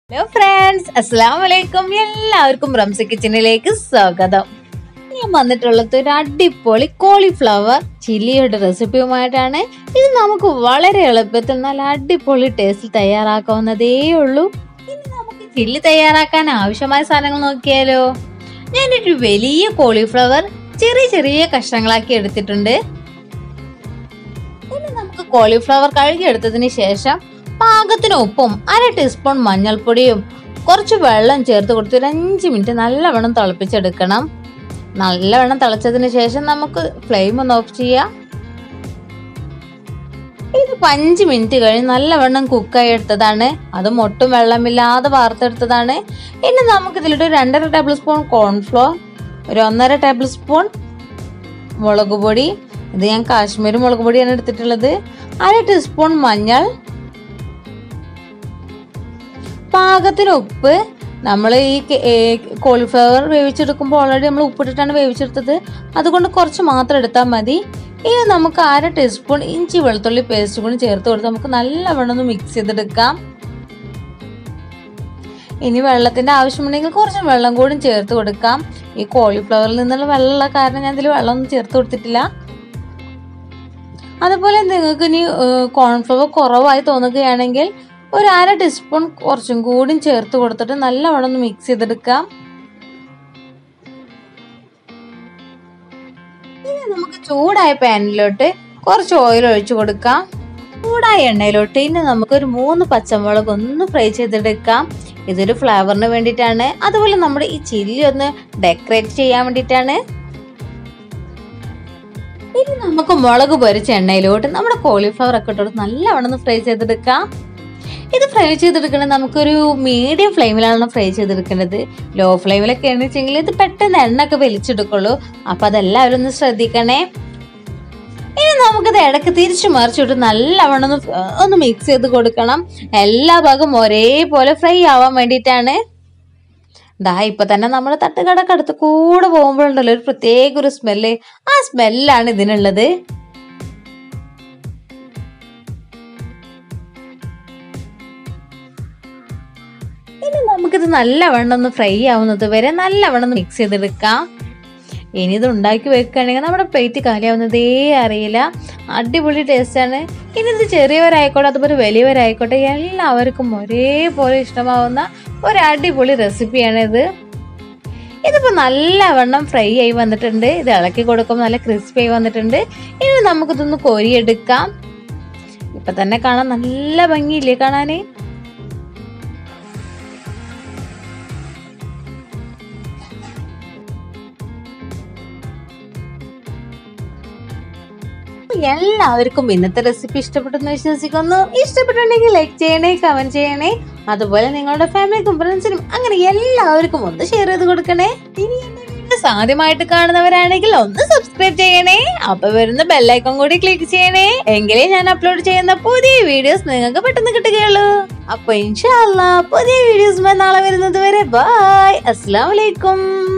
hello friends അസ്സാം വലൈക്കും എല്ലാവർക്കും റംസ കിച്ചണിലേക്ക് സ്വാഗതം ഞാൻ വന്നിട്ടുള്ളത് ഒരു അടിപൊളി കോളിഫ്ലവർ ചില്ലിയുടെ റെസിപ്പിയുമായിട്ടാണ് ഇത് നമുക്ക് വളരെ എളുപ്പത്തിൽ നല്ല അടിപൊളി ടേസ്റ്റിൽ തയ്യാറാക്കാവുന്നതേ ഉള്ളൂ ഇനി നമുക്ക് ചില്ലി തയ്യാറാക്കാൻ ആവശ്യമായ സാധനങ്ങൾ നോക്കിയാലോ ഞാനൊരു വലിയ കോളിഫ്ലവർ ചെറിയ ചെറിയ കഷ്ണങ്ങളാക്കി എടുത്തിട്ടുണ്ട് ഇനി നമുക്ക് കോളിഫ്ലവർ കഴുകിയെടുത്തതിന് ശേഷം പാകത്തിന് ഉപ്പും അര ടീസ്പൂൺ മഞ്ഞൾപ്പൊടിയും കുറച്ച് വെള്ളം ചേർത്ത് കൊടുത്ത് ഒരു അഞ്ച് മിനിറ്റ് നല്ലവണ്ണം തിളപ്പിച്ചെടുക്കണം നല്ലവണ്ണം തിളച്ചതിന് ശേഷം നമുക്ക് ഫ്ലെയിം ഒന്ന് ഓഫ് ചെയ്യാം ഇത് അഞ്ച് മിനിറ്റ് കഴിഞ്ഞ് നല്ലവണ്ണം കുക്കായി എടുത്തതാണ് അതും ഒട്ടും വെള്ളമില്ലാതെ വാർത്തെടുത്തതാണ് ഇനി നമുക്ക് ഇതിലൊരു രണ്ടര ടേബിൾ സ്പൂൺ കോൺഫ്ലോർ ഒരു ഒന്നര ടേബിൾ സ്പൂൺ മുളക് പൊടി ഇത് ഞാൻ കാശ്മീരി മുളക് പൊടിയാണ് എടുത്തിട്ടുള്ളത് അര ടീസ്പൂൺ മഞ്ഞൾ പാകത്തിന് ഉപ്പ് നമ്മൾ ഈ കോളിഫ്ലവർ വേവിച്ചെടുക്കുമ്പോൾ ഓൾറെഡി നമ്മൾ ഉപ്പിട്ടിട്ടാണ് വേവിച്ചെടുത്തത് അതുകൊണ്ട് കുറച്ച് മാത്രം എടുത്താൽ മതി ഇനി നമുക്ക് അര ടീസ്പൂൺ ഇഞ്ചി വെളുത്തുള്ളി പേസ്റ്റ് കൂടി ചേർത്ത് കൊടുത്ത് നമുക്ക് നല്ലവണ്ണം ഒന്ന് മിക്സ് ചെയ്തെടുക്കാം ഇനി വെള്ളത്തിന്റെ ആവശ്യമുണ്ടെങ്കിൽ കുറച്ച് വെള്ളം കൂടി ചേർത്ത് കൊടുക്കാം ഈ കോളിഫ്ലവറിൽ നിന്നുള്ള വെള്ളമുള്ള കാരണം ഞാൻ ഇതിൽ വെള്ളമൊന്നും ചേർത്ത് കൊടുത്തിട്ടില്ല അതുപോലെ നിങ്ങൾക്ക് ഇനി കോൺഫ്ലവർ കുറവായി തോന്നുകയാണെങ്കിൽ ഒരു അര ടീസ്പൂൺ കുറച്ചും കൂടി ചേർത്ത് കൊടുത്തിട്ട് നല്ലവണ്ണം ഒന്ന് മിക്സ് ചെയ്തെടുക്കാം ഇനി നമുക്ക് ചൂടായ പാനിലോട്ട് കുറച്ച് ഓയിൽ ഒഴിച്ചു കൊടുക്കാം ചൂടായ എണ്ണയിലോട്ട് ഇനി നമുക്ക് ഒരു മൂന്ന് പച്ചമുളക് ഒന്ന് ഫ്രൈ ചെയ്തെടുക്കാം ഇതൊരു ഫ്ലേവറിന് വേണ്ടിയിട്ടാണ് അതുപോലെ നമ്മുടെ ഈ ചില്ലി ഒന്ന് ഡെക്കറേറ്റ് ചെയ്യാൻ വേണ്ടിയിട്ടാണ് ഇനി നമുക്ക് മുളക് പൊരിച്ച എണ്ണയിലോട്ട് നമ്മുടെ കോളിഫ്ലവർ ഒക്കെ ഇട്ടോട്ട് നല്ലവണ്ണം ഒന്ന് ഫ്രൈ ചെയ്തെടുക്കാം ഇത് ഫ്രൈ ചെയ്തെടുക്കണത് നമുക്കൊരു മീഡിയം ഫ്ലെയിമിലാണ് ഫ്രൈ ചെയ്തെടുക്കേണ്ടത് ലോ ഫ്ലെയിമിലൊക്കെ എണ്ണിച്ചെങ്കിൽ ഇത് പെട്ടെന്ന് എണ്ണ ഒക്കെ വലിച്ചെടുക്കുള്ളൂ അപ്പൊ അതെല്ലാവരും ഒന്ന് ശ്രദ്ധിക്കണേ ഇനി നമുക്കിത് ഇടയ്ക്ക് തിരിച്ചു മറിച്ചിട്ട് നല്ലവണ്ണം ഒന്ന് ഒന്ന് മിക്സ് ചെയ്ത് കൊടുക്കണം എല്ലാ ഭാഗം ഒരേപോലെ ഫ്രൈ ആവാൻ വേണ്ടിയിട്ടാണ് ദാ ഇപ്പൊ തന്നെ നമ്മൾ തട്ടുകടക്കടുത്ത് കൂടെ പോകുമ്പോഴുണ്ടല്ലോ ഒരു പ്രത്യേക ഒരു സ്മെല്ല് ആ സ്മെല്ലാണ് ഇതിനുള്ളത് ഇനി നമുക്കിത് നല്ലവണ്ണം ഒന്ന് ഫ്രൈ ആവുന്നത് വരെ നല്ലവണ്ണം ഒന്ന് മിക്സ് ചെയ്തെടുക്കാം ഇനി ഇത് ഉണ്ടാക്കി വെക്കുകയാണെങ്കിൽ നമ്മുടെ പ്ലേറ്റ് കാലിയാവുന്നതേ അറിയില്ല അടിപൊളി ടേസ്റ്റാണ് ഇനി ഇത് ചെറിയവരായിക്കോട്ടെ അതുപോലെ വലിയവരായിക്കോട്ടെ എല്ലാവർക്കും ഒരേപോലെ ഇഷ്ടമാവുന്ന ഒരു അടിപൊളി റെസിപ്പിയാണ് ഇത് ഇതിപ്പോൾ നല്ലവണ്ണം ഫ്രൈ ആയി വന്നിട്ടുണ്ട് ഇത് ഇളക്കി കൊടുക്കുമ്പോൾ നല്ല ക്രിസ്പി ആയി വന്നിട്ടുണ്ട് ഇനി നമുക്കിതൊന്ന് കോരിയെടുക്കാം ഇപ്പൊ തന്നെ കാണാൻ നല്ല ഭംഗിയില്ലേ കാണാനേ എല്ലാവർക്കും ഇന്നത്തെ റെസിപ്പി ഇഷ്ടപ്പെട്ടെന്ന് വിശ്വസിക്കുന്നു ഇഷ്ടപ്പെട്ടുണ്ടെങ്കിൽ ലൈക്ക് ചെയ്യണേ കമന്റ് ചെയ്യണേ അതുപോലെ നിങ്ങളുടെ ഫാമിലിക്കും ഫ്രണ്ട്സിനും അങ്ങനെ എല്ലാവർക്കും ഒന്ന് ഷെയർ ചെയ്ത് കൊടുക്കണേ ഇനി എന്റെ വീഡിയോസ് ആദ്യമായിട്ട് കാണുന്നവരാണെങ്കിൽ ഒന്ന് സബ്സ്ക്രൈബ് ചെയ്യണേ അപ്പൊ വരുന്ന ബെല്ലൈക്കൺ കൂടി ക്ലിക്ക് ചെയ്യണേ എങ്കിലേ ഞാൻ അപ്ലോഡ് ചെയ്യുന്ന പുതിയ വീഡിയോസ് നിങ്ങൾക്ക് പെട്ടെന്ന് കിട്ടുകയുള്ളൂ അപ്പൊ ഇൻഷാല്ല പുതിയ വീഡിയോസ് നാളെ വരുന്നത് വരെ ബൈ അസ്സലാമലൈക്കും